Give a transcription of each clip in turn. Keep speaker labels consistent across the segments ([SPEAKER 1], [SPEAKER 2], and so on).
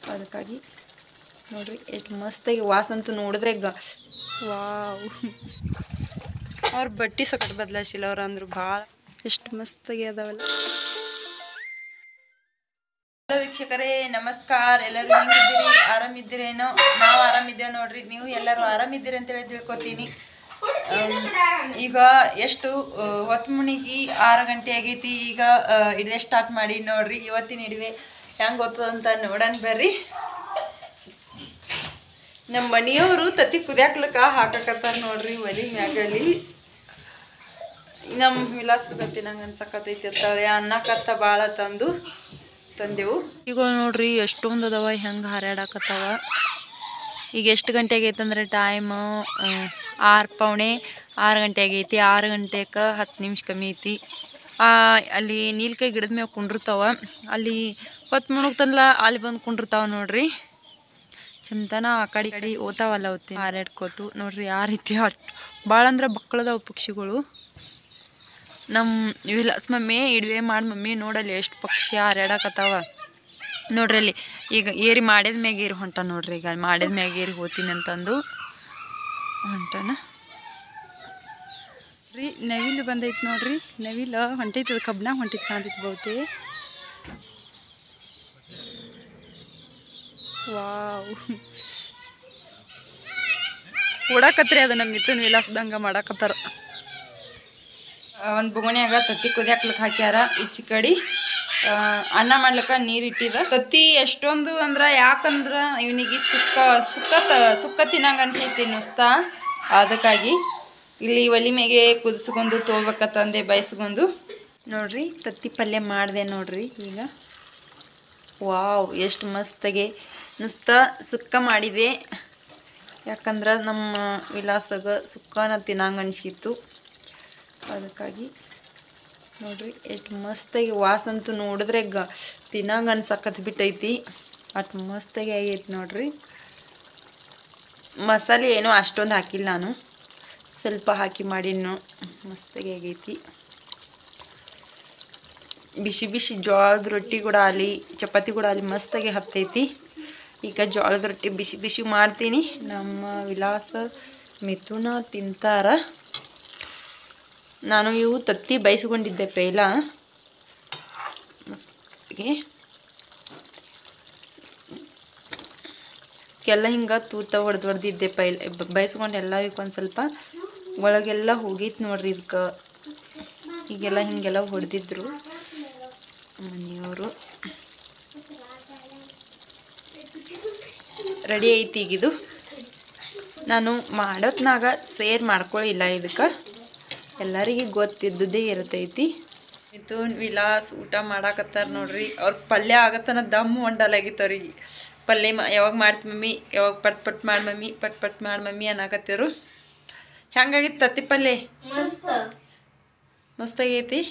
[SPEAKER 1] ಅದಕ್ಕಾಗಿ ನೋಡ್ರಿ ಎಷ್ಟು ಮಸ್ತಾಗಿ ವಾಸ ಅಂತೂ ನೋಡಿದ್ರೆ ಗ ವಾವ್ ಅವ್ರ ಬಟ್ಟೆ ಸಕಟ್ ಬದಲಾಯಿಸಿಲ್ಲ ಅವ್ರು ಅಂದ್ರು ಭಾಳ ಎಷ್ಟು ಮಸ್ತಾಗಿ ಅದಾವಲ್ಲ ಹಲೋ ವೀಕ್ಷಕರೇ ನಮಸ್ಕಾರ ಎಲ್ಲರೂ ಹೆಂಗಿದ್ದೀರಿ ಆರಾಮಿದ್ದೀರೇನೋ ನಾವು ಆರಾಮಿದ್ದೇವೆ ನೋಡ್ರಿ ನೀವು ಎಲ್ಲರೂ ಆರಾಮಿದ್ದೀರಿ ಅಂತೇಳಿ ತಿಳ್ಕೊತೀನಿ ಅಮ್, ಈಗ ಎಷ್ಟು ಆ, ಹೊತ್ತು ಮುಣಿಗಿ ಆರು ಗಂಟೆ ಆಗೈತಿ ಈಗ ಆ, ಇಡುವೆ ಸ್ಟಾರ್ಟ್ ಮಾಡಿ ನೋಡ್ರಿ ಇವತ್ತಿನ ಇಡುವೆ ಹೆಂಗೆ ಗೊತ್ತದಂತ ನೋಡೋಣ ಬರ್ರಿ ನಮ್ಮ ಮನೆಯವರು ತತ್ತಿ ಕುದಿಯಾಕ್ಲಕ್ಕ ಹಾಕಕತ್ತಾರ ನೋಡ್ರಿ ಒಲಿ ಮ್ಯಾಗಲಿ ನಮ್ಮ ವಿಲಾಸ ಗತಿ ನಂಗೆ ಅನ್ಸಕತ್ತೈತಿ ಅತ್ತಾಳೆ ಅನ್ನಕತ್ತ ಭಾಳ ತಂದು ತಂದೆವು ಈಗ ನೋಡ್ರಿ ಎಷ್ಟೊಂದು ಅದಾವ ಹೆಂಗೆ ಹಾರಾಡಕತ್ತಾವ ಈಗ ಎಷ್ಟು ಗಂಟೆ ಆಗೈತೆ ಅಂದ್ರೆ ಟೈಮ್ ಆರು ಪೌಣೆ ಆರು ಗಂಟೆ ಆಗೈತಿ ಆರು ಗಂಟೆಗೆ ಹತ್ತು ನಿಮಿಷ ಕಮ್ಮಿ ಐತಿ ಆ, ಅಲ್ಲಿ ನೀಲ್ಕೈ ಗಿಡದ ಮ್ಯಾಗ ಕುಂಡಿರ್ತಾವ ಅಲ್ಲಿ ಹೊತ್ತು ಮುಣಗ್ತಂದ್ಲ ಅಲ್ಲಿ ಬಂದು ಕುಂಡಿರ್ತಾವ ನೋಡ್ರಿ ಚಂದನ ಆ ಕಡೆ ಈ ಕಡೆ ಓತಾವಲ್ಲ ಓದ್ತಿ ಹಾರಾಡ್ಕೋತು ನೋಡ್ರಿ ಯಾವ ರೀತಿ ಆಟ್ ಭಾಳ ಅಂದ್ರೆ ಬಕ್ಕಳದವ ಪಕ್ಷಿಗಳು ನಮ್ಮ ವಿಲಾಸ್ ಮಮ್ಮಿ ಇಡುವೆ ಮಾಡಿ ಮಮ್ಮಿ ನೋಡಲ್ಲಿ ಎಷ್ಟು ಪಕ್ಷಿ ಹಾರಾಡಕತ್ತಾವ ನೋಡ್ರಿ ಅಲ್ಲಿ ಈಗ ಏರಿ ಮಾಡಿದ ಮ್ಯಾಗ ಏರಿ ಹೊಂಟ ನೋಡ್ರಿ ಈಗ ಮಾಡಿದ ಮ್ಯಾಗ ಏರಿ ಹೋತೀನಿ ಅಂತಂದು ಹೊಂಟನ ರೀ ನವಿಲು ಬಂದೈತಿ ನೋಡ್ರಿ ನವಿಲ ಹೊಂಟೈತಿ ಅದು ಕಬ್ನಾಗ ಹೊಂಟೈತಿ ಕಾಣ್ತೈತಿ ಬಹುತೇ ವಾವ್ ಓಡಾಕತ್ರಿ ಅದು ನಮ್ಮ ಮಿಥುನ್ ವಿಲಾಸದಂಗ ಮಾಡಾಕತ್ತಾರ ಒಂದು ಬುಗಣ್ಯಾಗ ತತ್ತಿ ಕುದಿಯಾಕ್ಲಿಕ್ಕೆ ಹಾಕ್ಯಾರ ಈಚೆ ಕಡೆ ಆ, ಅನ್ನ ಮಾಡ್ಲಿಕ್ಕೆ ನೀರು ಇಟ್ಟಿದ ತತ್ತಿ ಎಷ್ಟೊಂದು ಅಂದ್ರೆ ಯಾಕಂದ್ರ ಇವನಿಗೆ ಸುಕ್ಕ ಸುಕ್ಕ ತ- ಸುಕ್ಕ ತಿನ್ನಂಗ ಅನ್ಸೈತಿ ನುಸ್ತಾ ಅದಕ್ಕಾಗಿ ಇಲ್ಲಿ ಒಲಿ ಮೇಗೆ ಕುದಿಸ್ಕೊಂಡು ತೊಗೋಬೇಕತ್ತಂದೆ ಬಯಸ್ಕೊಂಡು ನೋಡ್ರಿ ತತ್ತಿ ಪಲ್ಯ ಮಾಡಿದೆ ನೋಡ್ರಿ ಈಗ ವಾವ್ ಎಷ್ಟು ಮಸ್ತಾಗೆ ನುಸ್ತ ಸುಕ್ಕ ಮಾಡಿದೆ ಯಾಕಂದ್ರೆ ನಮ್ಮ ವಿಲಾಸಗ ಸುಕ್ಕನ ತಿನ್ನಂಗ ಅನಿಸಿತ್ತು ಅದಕ್ಕಾಗಿ ನೋಡ್ರಿ ಎಷ್ಟು ಮಸ್ತಾಗಿ ವಾಸ ಅಂತೂ ನೋಡಿದ್ರೆ ಗ ತಿನ್ನಂಗ ಅನ್ಸಕತ್ ಬಿಟ್ಟೈತಿ ಅಷ್ಟು ಮಸ್ತಾಗಿ ಆಗೈತಿ ನೋಡ್ರಿ ಮಸಾಲೆ ಏನೋ ಅಷ್ಟೊಂದು ಹಾಕಿಲ್ಲ ನಾನು ಸ್ವಲ್ಪ ಹಾಕಿ ಮಾಡಿನೋ ಮಸ್ತಾಗಿ ಆಗೈತಿ ಬಿಸಿ ಬಿಸಿ ಜೋಳದ ರೊಟ್ಟಿ ಕೂಡ ಅಲ್ಲಿ ಚಪಾತಿ ಕೂಡ ಅಲ್ಲಿ ಮಸ್ತಾಗಿ ಹತ್ತೈತಿ ಈಗ ಜೋಳದ ರೊಟ್ಟಿ ಬಿಸಿ ಬಿಸಿ ಮಾಡ್ತೀನಿ ನಮ್ಮ ವಿಲಾಸ ಮಿಥುನ ತಿಂತಾರ ನಾನು ಇವು ತತ್ತಿ ಬಯಸ್ಕೊಂಡಿದ್ದೆ ಪೈಲ ಮಸ್ತಾಗಿ ಎಲ್ಲ ಹಿಂಗೆ ತೂತ ಹೊಡೆದು ಹೊಡೆದಿದ್ದೆ ಪೈಲ್ ಬಯಸ್ಕೊಂಡು ಎಲ್ಲ ಒಂದು ಸ್ವಲ್ಪ ಒಳಗೆಲ್ಲ ಹೋಗೈತಿ ನೋಡ್ರಿ ಇದಕ್ಕೆ ಈಗೆಲ್ಲ ಹಿಂಗೆಲ್ಲ ಹೊಡೆದಿದ್ರು ಮನೆಯವರು ರೆಡಿ ಐತಿ ಈಗಿದು ನಾನು ಮಾಡೋತ್ನಾಗ ಸೇರ್ ಮಾಡ್ಕೊಳ್ಳಿಲ್ಲ ಇದಕ್ಕೆ ಎಲ್ಲರಿಗೆ ಗೊತ್ತಿದ್ದುದೇ ಇರ್ತೈತಿ ಮಿಥುನ್ ವಿಲಾಸ್ ಊಟ ಮಾಡಾಕತ್ತಾರ ನೋಡ್ರಿ ಅವ್ರ ಪಲ್ಯ ಆಗತ್ತನ ದಮ್ ಹೊಂಡಲಾಗಿತ್ತು ಅವ್ರಿಗೆ ಪಲ್ಯ ಮಾ ಯಾವಾಗ ಮಾಡ್ತಿ ಮಮ್ಮಿ ಯಾವಾಗ ಪಟ್ ಪಟ್ ಮಾಡಿ ಮಮ್ಮಿ ಪಟ್ ಪಟ್ ಮಾಡಿ ಮಮ್ಮಿ ಅನ್ನಕತ್ತಿರು ಹೆಂಗಾಗಿತ್ತು ತತ್ತಿ ಪಲ್ಯ ಮಸ್ತಾಗೈತಿ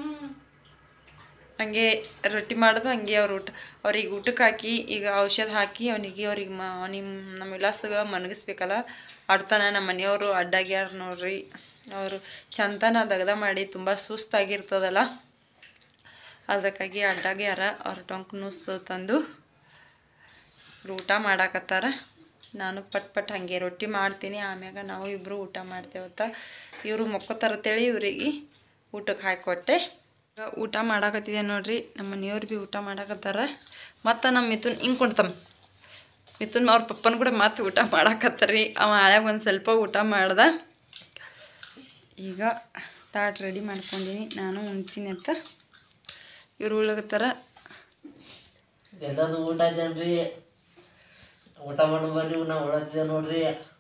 [SPEAKER 1] ಹಂಗೆ ರೊಟ್ಟಿ ಮಾಡೋದು ಹಂಗೆ ಅವ್ರ ಊಟ ಅವ್ರಿಗೆ ಊಟಕ್ಕೆ ಹಾಕಿ ಈಗ ಔಷಧ ಹಾಕಿ ಅವನಿಗೆ ಅವ್ರಿಗೆ ಮ ನಿಮ್ಮ ನಮ್ಮ ವಿಲಾಸಗ ಮನಗಿಸ್ಬೇಕಲ್ಲ ಆಡ್ತಾನ ನಮ್ಮ ಮನೆಯವರು ಅಡ್ಡಾಗ್ಯಾರ ನೋಡ್ರಿ ಅವರು ಚಂದನ ದಗದ ಮಾಡಿ ತುಂಬ ಸುಸ್ತಾಗಿರ್ತದಲ್ಲ ಅದಕ್ಕಾಗಿ ಅಡ್ಡಾಗ್ಯಾರ ಅವ್ರ ಟೊಂಕ್ ನುಸ್ತು ತಂದು ಅವ್ರು ಊಟ ಮಾಡಾಕತ್ತಾರ ನಾನು ಪಟ್ ಪಟ್ ಹಾಗೆ ರೊಟ್ಟಿ ಮಾಡ್ತೀನಿ ಆಮ್ಯಾಗ ನಾವು ಇಬ್ಬರು ಊಟ ಮಾಡ್ತೇವತ್ತ ಇವರು ಮೊಕ್ಕೋತಾರತ್ತೇಳಿ ಇವ್ರಿಗೆ ಊಟಕ್ಕೆ ಹಾಕಿಕೊಟ್ಟೆ ಈಗ ಊಟ ಮಾಡಾಕತ್ತಿದೆ ನೋಡ್ರಿ ನಮ್ಮ ಮನೆಯವ್ರು ಭೀ ಊಟ ಮಾಡಾಕತ್ತಾರ ಮತ್ತು ನಮ್ಮ ಮಿಥುನ್ ಹಿಂಗೆ ಕುಣ್ತಮ್ಮ ಮಿಥುನ್ ಅವ್ರ ಪಪ್ಪನ ಕೂಡ ಮತ್ತೆ ಊಟ ಮಾಡಾಕತ್ತಾರ್ರಿ ಅವ ಆಳ್ಯಾಗ ಒಂದು ಸ್ವಲ್ಪ ಊಟ ಮಾಡ್ದ ಈಗ ತಾಟ್ ರೆಡಿ ಮಾಡ್ಕೊಂಡಿನಿ ನಾನು ಉಣ್ತೀನಿ ಅಂತ ಇವ್ರು ಉಳ್ಳಗತ್ತಾರ
[SPEAKER 2] ಎಲ್ಲದು ಊಟ ಜನ್ರಿ ಊಟ ಮಾಡಿ ಬರ್ರಿ ನಾ ಉಳತ್ತಿದ್ದೆ ನೋಡ್ರಿ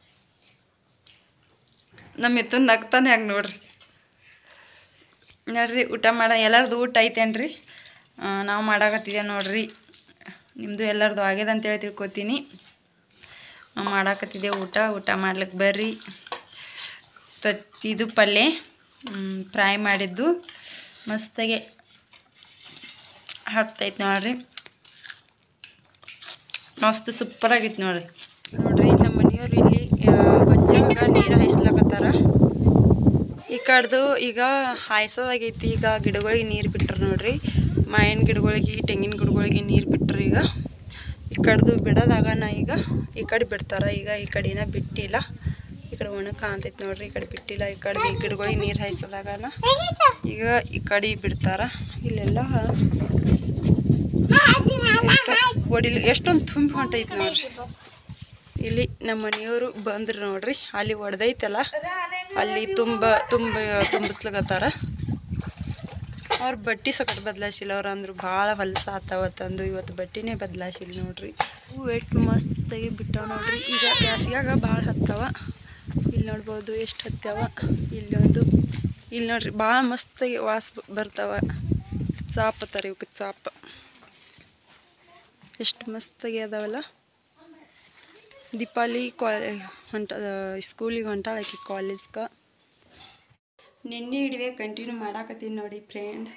[SPEAKER 1] ನಮ್ಮ ಮಿಥುನ್ ನಗ್ತಾನೆ ಹಂಗೆ ನೋಡ್ರಿ ನೋಡ್ರಿ ಊಟ ಮಾಡ ಎಲ್ಲರದು ಊಟ ಐತೇನ್ರಿ ನಾವು ಮಾಡಾಕತ್ತಿದ್ದೆ ನೋಡ್ರಿ ನಿಮ್ಮದು ಎಲ್ಲರದು ಆಗ್ಯದ ಅಂತೇಳಿ ತಿಳ್ಕೊತೀನಿ ನಾವು ಮಾಡಾಕತ್ತಿದ್ದೆ ಊಟ ಊಟ ಮಾಡ್ಲಿಕ್ಕೆ ಬರ್ರಿ ತತ್ತಿದು ಪಲ್ಯ ಫ್ರೈ ಮಾಡಿದ್ದು ಮಸ್ತಾಗೆ ಹತ್ತೈತೆ ನೋಡ್ರಿ ಮಸ್ತ್ ಸೂಪರ್ ಆಗಿತ್ತು ನೋಡ್ರಿ ನೋಡ್ರಿ ನಮ್ಮ ಮನೆಯವ್ರು ಇಲ್ಲಿ ಗೊಜ್ಜಾಗ ನೀರು ಹಾಯಿಸ್ಲಕತ್ತಾರ ಈ ಕಡ್ದು ಈಗ ಹಾಯ್ಸೋದಾಗೈತಿ ಈಗ ಗಿಡಗಳಿಗೆ ನೀರು ಬಿಟ್ರು ನೋಡ್ರಿ ಮಾವಿನ ಗಿಡಗಳಿಗೆ ತೆಂಗಿನ ಗಿಡಗಳಿಗೆ ನೀರು ಬಿಟ್ರು ಈಗ ಈ ಕಡೆದು ಬಿಡೋದಾಗನ ಈಗ ಈ ಕಡೆ ಬಿಡ್ತಾರೆ ಈಗ ಈ ಕಡೆನ ಬಿಟ್ಟಿಲ್ಲ ಈ ಕಡೆ ಒಣ ಕಾಣ್ತೈತೆ ನೋಡ್ರಿ ಈ ಕಡೆ ಬಿಟ್ಟಿಲ್ಲ ಈ ಕಡೆ ಈ ಗಿಡಗಳಿಗೆ ನೀರು ಹಾಯಿಸೋದಾಗನ ಈಗ ಈ ಕಡೆ ಬಿಡ್ತಾರ ಇಲ್ಲೆಲ್ಲ ಎಷ್ಟು ಒಡಿಲಿ ಎಷ್ಟೊಂದು ತುಂಬಿ ಹೊಂಟೈತೆ ನೋಡ್ರಿ ಇಲ್ಲಿ ನಮ್ಮ ಮನೆಯವರು ಬಂದ್ರು ನೋಡ್ರಿ ಅಲ್ಲಿ ಒಡೆದೈತಲ್ಲ ಅಲ್ಲಿ ತುಂಬ ತುಂಬ ತುಂಬಿಸ್ಲಿಕತ್ತಾರ ಅವ್ರ ಬಟ್ಟೆ ಸಕಟ್ ಬದಲಾಯಿಸಿಲ್ಲ ಅವ್ರು ಅಂದ್ರು ಭಾಳ ಹೊಲಸ ಆತಾವ ತಂದು ಇವತ್ತು ಬಟ್ಟೆನೇ ಬದಲಾಯಿಸಿಲ್ಲ ನೋಡ್ರಿ ಹೂ ಎಷ್ಟು ಮಸ್ತಾಗಿ ಬಿಟ್ಟಾವ ನೋಡ್ರಿ ಈಗ ಬ್ಯಾಸಿಗ್ಯಾಗ ಭಾಳ ಹತ್ತಾವ ಇಲ್ಲಿ ನೋಡ್ಬೋದು ಎಷ್ಟು ಹತ್ಯಾವ ಇಲ್ಲಿ ಒಂದು ಇಲ್ಲಿ ನೋಡ್ರಿ ಭಾಳ ಮಸ್ತಾಗಿ ವಾಸ ಬ- ಬರ್ತಾವ ಚಾಪ್ ಅತ್ತಾರ ಇವಕ್ಕೆ ಚಾಪ್ ಎಷ್ಟು ಮಸ್ತಾಗಿ ಅದಾವಲ್ಲ ದೀಪಾಲಿ ಕಾ ಹೊಂಟ ಸ್ಕೂಲಿಗೆ ಹೊಂಟಾಳ ಆಕಿ ಕಾಲೇಜ್ಗೆ ನಿನ್ನೆ ಹಿಡಿವೆ ಕಂಟಿನ್ಯೂ ಮಾಡಾಕತ್ತೀನಿ ನೋಡಿ ಫ್ರೆಂಡ್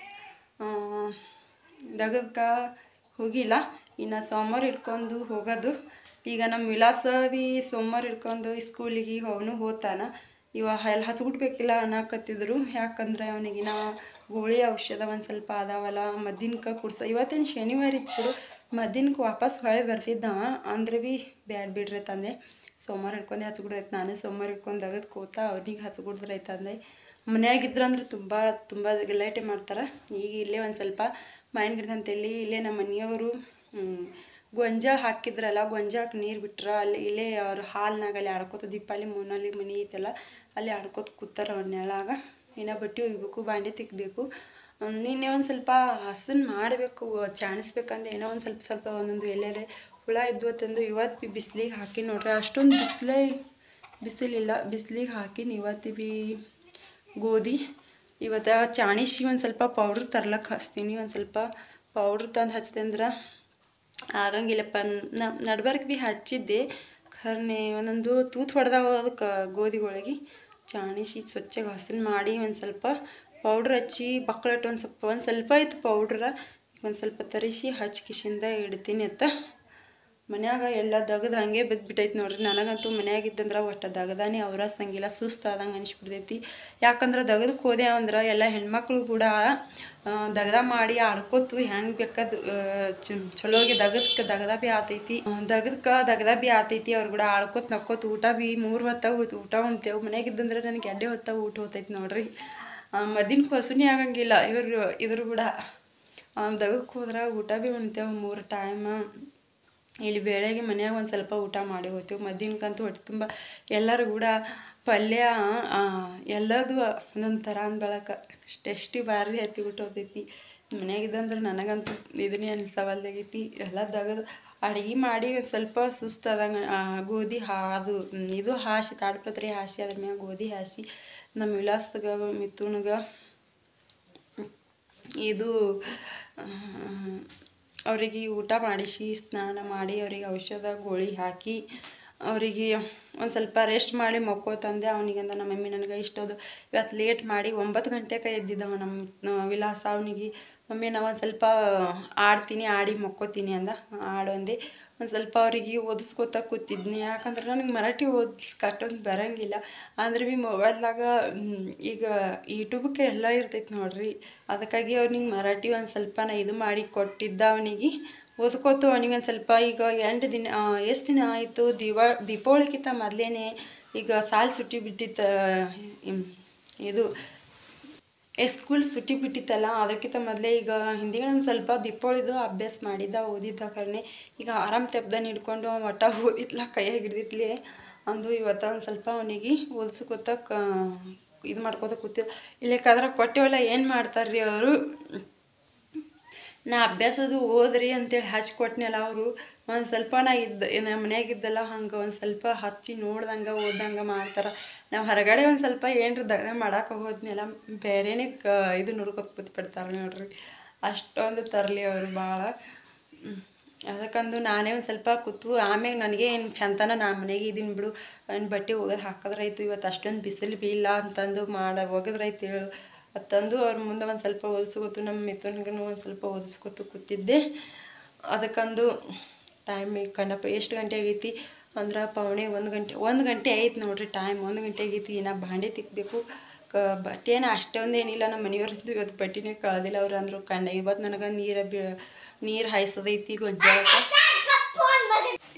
[SPEAKER 1] ದಗದ್ಕ ಹೋಗಿಲ್ಲ ಇನ್ನು ಸೋಮವಾರ ಹಿಡ್ಕೊಂಡು ಹೋಗೋದು ಈಗ ನಮ್ಮ ವಿಳಾಸ ಬಿ ಸೋಮವಾರ ಹಿಡ್ಕೊಂಡು ಸ್ಕೂಲಿಗೆ ಅವನು ಹೋತಾನ ಇವ ಅಲ್ಲಿ ಹಚ್ಬಿಡ್ಬೇಕಿಲ್ಲ ಅನ್ನಕತ್ತಿದ್ರು ಯಾಕಂದ್ರೆ ಅವನಿಗಿನ ಗೋಳಿ ಔಷಧ ಒಂದು ಸ್ವಲ್ಪ ಅದಾವಲ್ಲ ಮದ್ದಿನ್ಕ ಕುಡ್ಸ ಇವತ್ತೇನು ಶನಿವಾರ ಇತ್ತು ಬಿಡು ಮದ್ದಿನ್ಕ ವಾಪಸ್ ಹೊಳೆ ಬರ್ತಿದ್ದವ ಅಂದ್ರೆ ಭೀ ಬ್ಯಾಡ್ ಬಿಡ್ರಿ ತಂದೆ ಸೋಮವಾರ ಹಿಡ್ಕೊಂಡು ಹಚ್ಬಿಡ್ದೈತೆ ನಾನೇ ಸೋಮವಾರ ಹಿಡ್ಕೊಂಡು ದಗದ್ ಕೋತ ಅವ್ನಿಗೆ ಹಚ್ಬಿಡ್ದ್ರೈತೆ ಅಂದೆ ಮನ್ಯಾಗಿದ್ರು ಅಂದ್ರೆ ತುಂಬ ತುಂಬ ಗಲಾಟೆ ಮಾಡ್ತಾರೆ ಈಗ ಇಲ್ಲೇ ಒಂದು ಸ್ವಲ್ಪ ಮೈಂಡ್ ಗಿಡದಂತೇಳಿ ಇಲ್ಲೇ ನಮ್ಮ ಮನೆಯವರು ಗೊಂಜಾಳ ಹಾಕಿದ್ರಲ್ಲ ಗೊಂಜಾಳಕ್ಕೆ ನೀರು ಬಿಟ್ರ ಅಲ್ಲಿ ಇಲ್ಲೇ ಅವ್ರ ಹಾಲ್ನಾಗ ಅಲ್ಲಿ ಆಡ್ಕೋತ ದೀಪಾಲಿ ಮೂನಲ್ಲಿ ಮನೆ ಐತಲ್ಲ ಅಲ್ಲಿ ಆಡ್ಕೋತ ಕೂತಾರ ಅವ್ರ ನೆಳಾಗ ಇನ್ನು ಬಟ್ಟೆ ಒಗಿಬೇಕು ಬಾಂಡೆ ತಿಕ್ಕಬೇಕು ನಿನ್ನೆ ಒಂದು ಸ್ವಲ್ಪ ಹಸನ್ ಮಾಡಬೇಕು ಚಾಣಿಸ್ಬೇಕಂದ್ರೆ ಏನೋ ಒಂದು ಸ್ವಲ್ಪ ಸ್ವಲ್ಪ ಒಂದೊಂದು ಎಲ್ಲೆರೆ ಹುಳ ಇದ್ವು ತಂದು ಇವತ್ತು ಬಿಸಿಲಿಗೆ ಹಾಕಿ ನೋಡ್ರಿ ಅಷ್ಟೊಂದು ಬಿಸಿಲೇ ಬಿಸಿಲಿಲ್ಲ ಬಿಸಿಲಿಗೆ ಹಾಕಿನಿ ಇವತ್ತು ಬಿ ಗೋಧಿ ಇವತ್ತು ಚಾಣಿಸಿ ಒಂದು ಸ್ವಲ್ಪ ಪೌಡ್ರ್ ತರ್ಲಕ್ಕೆ ಹಚ್ತೀನಿ ಒಂದು ಸ್ವಲ್ಪ ಪೌಡ್ರ್ ತಂದು ಹಚ್ದೆ ಅಂದ್ರೆ ಆಗಂಗಿಲ್ಲಪ್ಪ ನಡ್ಬರ್ಕ್ ಭೀ ಹಚ್ಚಿದ್ದೆ ಖರ್ನೆ ಒಂದೊಂದು ತೂತು ಹೊಡೆದಾವ ಅದಕ್ಕೆ ಗೋಧಿಗಳಿಗೆ ಚಾಣಿಸಿ ಸ್ವಚ್ಛಗೆ ಹಸನ್ ಮಾಡಿ ಒಂದು ಸ್ವಲ್ಪ ಪೌಡ್ರ್ ಹಚ್ಚಿ ಬಕ್ಳಟ್ಟು ಒಂದು ಸ್ವಲ್ಪ ಒಂದು ಸ್ವಲ್ಪ ಐತೆ ಪೌಡ್ರ ಒಂದು ಸ್ವಲ್ಪ ತರಿಸಿ ಹಚ್ಚಿ ಕಿಶಿಂದ ಇಡ್ತೀನಿ ಅತ್ತ ಮನ್ಯಾಗ ಎಲ್ಲ ದಗದು ಹಂಗೆ ಬಿದ್ದುಬಿಟ್ಟೈತಿ ನೋಡ್ರಿ ನನಗಂತೂ ಮನ್ಯಾಗ ಇದ್ದಂದ್ರೆ ಒಟ್ಟು ದಗದಾನೆ ಅವರ ಸಂಗಿಲ್ಲ ಸುಸ್ತಾದಂಗೆ ಅನಿಸ್ಬಿಡ್ತೈತಿ ಯಾಕಂದ್ರೆ ದಗದಕ್ಕೆ ಹೋದೆ ಅಂದ್ರೆ ಎಲ್ಲ ಹೆಣ್ಮಕ್ಳು ಕೂಡ ಆ, ದಗದ ಮಾಡಿ ಆಡ್ಕೊತು ಹೆಂಗೆ ಬೇಕಾದ ಚಲೋಗಿ ದಗದಕ್ಕೆ ದಗದ ಭೀ ಆತೈತಿ ದಗದಕ್ಕೆ ದಗದ ಭೀ ಆತೈತಿ ಅವ್ರು ಕೂಡ ಆಡ್ಕೊತ ನಕ್ಕೋತ ಊಟ ಭೀ ಮೂರು ಹೊತ್ತ ಊಟ ಉಣ್ತೇವೆ ಮನ್ಯಾಗ ಇದ್ದಂದ್ರೆ ನನಗೆ ಎಡ್ಡೆ ಹೊತ್ತ ಊಟ ಹೋತೈತಿ ನೋಡ್ರಿ ಮದಿನ ಹೊಸುನಿ ಆಗಂಗಿಲ್ಲ ಇವರು ಇದ್ರ ಕೂಡ ದಗದಕ್ಕೆ ಹೋದ್ರೆ ಊಟ ಭೀ ಉಣ್ತೇವೆ ಮೂರು ಟೈಮ್ ಇಲ್ಲಿ ಬೆಳಗ್ಗೆ ಮನ್ಯಾಗ ಒಂದು ಸ್ವಲ್ಪ ಊಟ ಮಾಡಿ ಹೋಗ್ತೀವಿ ಮಧ್ಯಾಹ್ನಕ್ಕಂತೂ ಹೊಟ್ಟೆ ತುಂಬ ಎಲ್ಲರೂ ಕೂಡ ಪಲ್ಯ ಆ, ಎಲ್ಲದು ಒಂದೊಂದು ಥರ ಅಂದ್ಬಳಕ ಟೇಸ್ಟಿ ಭಾರಿ ಹತ್ತಿ ಬಿಟ್ಟು ಹೋಗ್ತೈತಿ ಮನ್ಯಾಗಿದ್ದಂದ್ರೆ ನನಗಂತೂ ಇದನ್ನೇ ಅನ್ಸವಲ್ದಾಗೈತಿ ಎಲ್ಲ ದಗದು ಅಡುಗೆ ಮಾಡಿ ಒಂದ್ ಸ್ವಲ್ಪ ಸುಸ್ತಾದಂಗೆ ಗೋಧಿ ಹಾ ಅದು ಮ್, ಇದು ಹಾಸಿ ತಾಡ್ಪತ್ರೆ ಹಾಸಿ ಅದ್ರ ಮ್ಯಾಗ ಗೋಧಿ ಹಾಸಿ ನಮ್ಮ ವಿಳಾಸಗ ಮಿಥುನ್ಗ ಇದು ಅವರಿಗೆ ಊಟ ಮಾಡಿಸಿ ಸ್ನಾನ ಮಾಡಿ ಅವರಿಗೆ ಔಷಧ ಗೋಳಿ ಹಾಕಿ ಅವರಿಗೆ ಒಂದು ಸ್ವಲ್ಪ ರೆಸ್ಟ್ ಮಾಡಿ ಮಕ್ಕೋತಂದೆ ಅವನಿಗಂದ ನಮ್ಮ ಮಮ್ಮಿ ನನಗೆ ಇಷ್ಟೋದು ಇವತ್ತು ಲೇಟ್ ಮಾಡಿ ಒಂಬತ್ತು ಗಂಟೆಗೆ ಎದ್ದಿದ್ದವ ನಮ್ಮ ವಿಲಾಸ ಅವನಿಗೆ ಮಮ್ಮಿ ನಾವು ಒಂದು ಸ್ವಲ್ಪ ಆಡ್ತೀನಿ ಆಡಿ ಮಕ್ಕೋತೀನಿ ಅಂದ ಆಡು ಅಂದೆ ಒಂದು ಸ್ವಲ್ಪ ಅವ್ರಿಗೆ ಓದಿಸ್ಕೊತ ಕೂತಿದ್ನಿ ಯಾಕಂದ್ರೆ ನನಗೆ ಮರಾಠಿ ಓದಿಸ್ಕ ಅಷ್ಟೊಂದು ಬರಂಗಿಲ್ಲ ಅಂದ್ರೆ ಭೀ ಮೊಬೈಲ್ದಾಗ ಈಗ ಯೂಟ್ಯೂಬಕ್ಕೆ ಎಲ್ಲ ಇರ್ತೈತೆ ನೋಡ್ರಿ ಅದಕ್ಕಾಗಿ ಅವ್ನಿಗೆ ಮರಾಠಿ ಒಂದು ಸ್ವಲ್ಪ ನಾ ಇದು ಮಾಡಿ ಕೊಟ್ಟಿದ್ದ ಅವನಿಗೆ ಓದ್ಕೋತು ಅವನಿಗೆ ಒಂದು ಸ್ವಲ್ಪ ಈಗ ಎಂಟು ದಿನ ಎಷ್ಟು ದಿನ ಆಯಿತು ದಿವಾ ದೀಪಾವಳಿಗಿಂತ ಮೊದಲೇನೆ ಈಗ ಸಾಲು ಸುಟ್ಟಿ ಬಿಟ್ಟಿತ್ತು ಇಮ್, ಇದು ಏ ಸ್ಕೂಲ್ ಸುಟ್ಟಿ ಬಿಟ್ಟಿತ್ತಲ್ಲ ಅದಕ್ಕಿಂತ ಮೊದಲೇ ಈಗ ಹಿಂದಿಗೆ ಒಂದು ಸ್ವಲ್ಪ ದೀಪಾವಳಿದು ಅಭ್ಯಾಸ ಮಾಡಿದ್ದ ಓದಿದ್ದ ಕಾರಣ ಈಗ ಆರಾಮ್ ತೆಪ್ದನ್ ಹಿಡ್ಕೊಂಡು ಒಟ್ಟ ಓದಿತ್ಲ ಕೈಯಾಗ ಹಿಡ್ದಿತ್ಲಿ ಅಂದು ಇವತ್ತು ಒಂದು ಸ್ವಲ್ಪ ಅವನಿಗೆ ಓದಿಸ್ಕೊತ ಕ ಇದು ಮಾಡ್ಕೋತ ಕೂತಿದ್ದ ಇಲ್ಲಕ್ಕಾದ್ರೆ ಕೊಟ್ಟೆವಲ್ಲ ಏನು ಮಾಡ್ತಾರ್ರಿ ಅವರು ನಾ ಅಭ್ಯಾಸದು ಓದ್ರಿ ಅಂತೇಳಿ ಹಚ್ಚಿ ಕೊಟ್ನಲ್ಲ ಅವರು ಒಂದು ಸ್ವಲ್ಪ ನಾ ಇದ್ದ ನಮ್ಮ ಮನ್ಯಾಗಿದ್ದಲ್ಲ ಹಂಗೆ ಒಂದು ಸ್ವಲ್ಪ ಹಚ್ಚಿ ನೋಡ್ದಂಗೆ ಓದ್ದಂಗೆ ಮಾಡ್ತಾರೆ ನಾವು ಹೊರಗಡೆ ಒಂದು ಸ್ವಲ್ಪ ಏನ್ರ ದಗದ ಮಾಡಕ್ಕೆ ಹೋದ್ನೆಲ್ಲ ಬೇರೆನೇ ಕ ಇದು ನೋಡ್ಕೊತ ಕೂತ್ಬಿಡ್ತಾರೆ ನೋಡ್ರಿ ಅಷ್ಟೊಂದು ತರಲಿ ಅವರು ಭಾಳ ಅದಕ್ಕಂದು ನಾನೇ ಒಂದು ಸ್ವಲ್ಪ ಕೂತು ಆಮ್ಯಾಗ ನನಗೆ ಏನು ಚಂತನ ನಾ ಮನೆಗೆ ಇದೀನಿ ಬಿಡು ಏನು ಬಟ್ಟೆ ಒಗೆದು ಹಾಕಿದ್ರಾಯ್ತು ಇವತ್ತು ಅಷ್ಟೊಂದು ಬಿಸಿಲು ಬಿ ಇಲ್ಲ ಅಂತಂದು ಮಾಡ ಒಗೆದ್ರಾಯ್ತು ಹೇಳು ಅಂತಂದು ಅವ್ರ ಮುಂದೆ ಒಂದು ಸ್ವಲ್ಪ ಓದಿಸ್ಕೊತು ನಮ್ಮ ಮಿಥುನ್ಗೂ ಒಂದು ಸ್ವಲ್ಪ ಓದಿಸ್ಕೊತು ಕೂತಿದ್ದೆ ಅದಕ್ಕಂದು ಟೈಮ್ ಈಗ ಕಣ್ಣಪ್ಪ ಎಷ್ಟು ಗಂಟೆ ಆಗೈತಿ ಅಂದ್ರೆ ಪೌಣೆ ಒಂದು ಗಂಟೆ ಒಂದು ಗಂಟೆ ಆಯ್ತು ನೋಡ್ರಿ ಟೈಮ್ ಒಂದು ಗಂಟೆ ಆಗೈತಿ ನಾ ಬಾಂಡೆ ತಿಕ್ಕಬೇಕು ಕ ಬಟ್ಟೆನ ಅಷ್ಟೊಂದೇನಿಲ್ಲ ನಮ್ಮ ಮನೆಯವ್ರದ್ದು ಇವತ್ತು ಬಟ್ಟೆನೇ ಕಳ್ದಿಲ್ಲ ಅವ್ರು ಅಂದರು ಕಣ್ಣ ಇವತ್ತು ನನಗೆ ನೀರು ಬಿ ನೀರು ಹಾಯ್ಸೋದೈತಿ ಗೊಂಜಾಳಕ್ಕೆ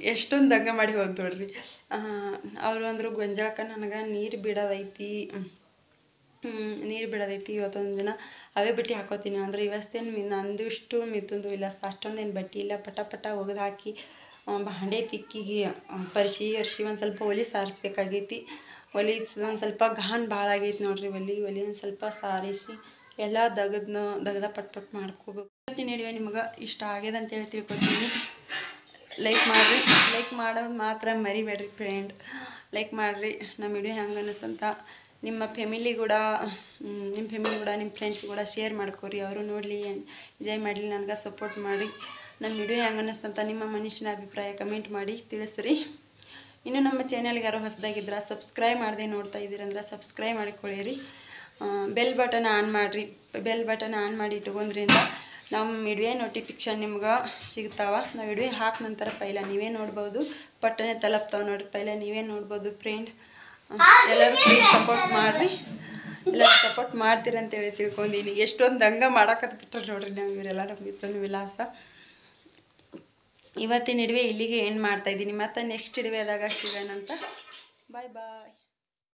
[SPEAKER 1] ಎಷ್ಟೊಂದು ದಂಗ ಮಾಡಿ ಹೋದ್ ನೋಡ್ರಿ ಅವರು ಅಂದರು ಗೊಂಜಾಳಕ್ಕೆ ನನಗೆ ನೀರು ಬಿಡೋದೈತಿ ನೀರು ಬಿಡೋದೈತಿ ಇವತ್ತೊಂದು ದಿನ ಅವೇ ಬಟ್ಟೆ ಹಾಕೋತೀನಿ ಅಂದ್ರೆ ಇವತ್ತೇನು ನಂದು ಇಷ್ಟು ಮಿತ್ತಂದು ಇಲ್ಲ ಅಷ್ಟೊಂದೇನು ಬಟ್ಟೆ ಇಲ್ಲ ಪಟ ಪಟ ಒಗೆದು ಹಾಕಿ ಆ, ಭಾಂಡೆ ತಿಕ್ಕಿಗೆ ಆ, ಪರಿಶಿ ಅರ್ಶಿ ಒಂದು ಸ್ವಲ್ಪ ಒಲಿ ಸಾರಿಸ್ಬೇಕಾಗೈತಿ ಒಲಿ ಒಂದು ಸ್ವಲ್ಪ ಘಾನ್ ಭಾಳ ಆಗೈತಿ ನೋಡ್ರಿ ಒಲಿ ಒಲಿ ಒಂದು ಸ್ವಲ್ಪ ಸಾರಿಸಿ ಎಲ್ಲ ದಗದ್ನ ದಗದ ಪಟ್ ಪಟ್ ಮಾಡ್ಕೋಬೇಕು ಇವತ್ತಿನ ನಡುವೆ ನಿಮಗೆ ಇಷ್ಟ ಆಗ್ಯದ ಅಂತೇಳಿ ತಿಳ್ಕೊತೀನಿ ಲೈಕ್ ಮಾಡಿರಿ ಲೈಕ್ ಮಾಡೋದು ಮಾತ್ರ ಮರಿಬೇಡ್ರಿ ಫ್ರೆಂಡ್ ಲೈಕ್ ಮಾಡಿರಿ ನಮ್ಮ ವಿಡಿಯೋ ಹೆಂಗೆ ಅನ್ನಿಸ್ತಂತ ನಿಮ್ಮ ಫ್ಯಾಮಿಲಿ ಕೂಡ ಮ್, ನಿಮ್ಮ ಫ್ಯಾಮಿಲಿ ಕೂಡ ನಿಮ್ಮ ಫ್ರೆಂಡ್ಸ್ ಕೂಡ ಶೇರ್ ಮಾಡ್ಕೊರಿ ಅವರು ನೋಡಲಿ ಎಂಜಾಯ್ ಮಾಡಲಿ ನನಗೆ ಸಪೋರ್ಟ್ ಮಾಡಿ ನಮ್ಮ ವಿಡಿಯೋ ಹೆಂಗೆ ಅನ್ನಿಸ್ತಂತ ನಿಮ್ಮ ಮನುಷ್ಯನ ಅಭಿಪ್ರಾಯ ಕಮೆಂಟ್ ಮಾಡಿ ತಿಳಿಸ್ರಿ ಇನ್ನು ನಮ್ಮ ಚಾನಲ್ಗೆ ಯಾರೋ ಹೊಸದಾಗಿದ್ರೆ ಸಬ್ಸ್ಕ್ರೈಬ್ ಮಾಡದೆ ನೋಡ್ತಾ ಇದ್ದೀರಂದ್ರೆ ಸಬ್ಸ್ಕ್ರೈಬ್ ಮಾಡಿಕೊಳ್ಳಿರಿ ಬೆಲ್ ಬಟನ್ ಆನ್ ಮಾಡಿರಿ ಬೆಲ್ ಬಟನ್ ಆನ್ ಮಾಡಿ ಇಟ್ಕೊಂಡ್ರಿಂದ ನಮ್ಮ ವಿಡಿಯೋ ನೋಟಿಫಿಕೇಶನ್ ನಿಮ್ಗೆ ಸಿಗ್ತಾವ ನಾವು ವಿಡಿಯೋ ಹಾಕಿ ನಂತರ ಪೈಲ ನೀವೇ ನೋಡ್ಬೋದು ಪಟ್ಟನೆ ತಲುಪ್ತಾವೆ ನೋಡ್ರಿ ಪೈಲ ನೀವೇ ನೋಡ್ಬೋದು ಫ್ರೆಂಡ್ ಎಲ್ಲರೂ ಪ್ಲೀಸ್ ಸಪೋರ್ಟ್ ಮಾಡಿರಿ ಎಲ್ಲರೂ ಸಪೋರ್ಟ್ ಮಾಡ್ತೀರಿ ಅಂತೇಳಿ ತಿಳ್ಕೊಂಡೀನಿ ಎಷ್ಟೊಂದು ದಂಗ ಮಾಡಕತ್ಬಿಟ್ರೆ ನೋಡ್ರಿ ನಾವು ಇವರೆಲ್ಲ ನಮ್ಮ ಮಿಥುನ್ ವಿಲಾಸ ಇವತ್ತಿನ ಇಡುವೆ ಇಲ್ಲಿಗೆ ಏನು ಮಾಡ್ತಾ ಇದ್ದೀನಿ ಮತ್ತು ನೆಕ್ಸ್ಟ್ ಇಡುವೆದಾಗ ಸಿಗೋಣಂತ ಬಾಯ್ ಬಾಯ್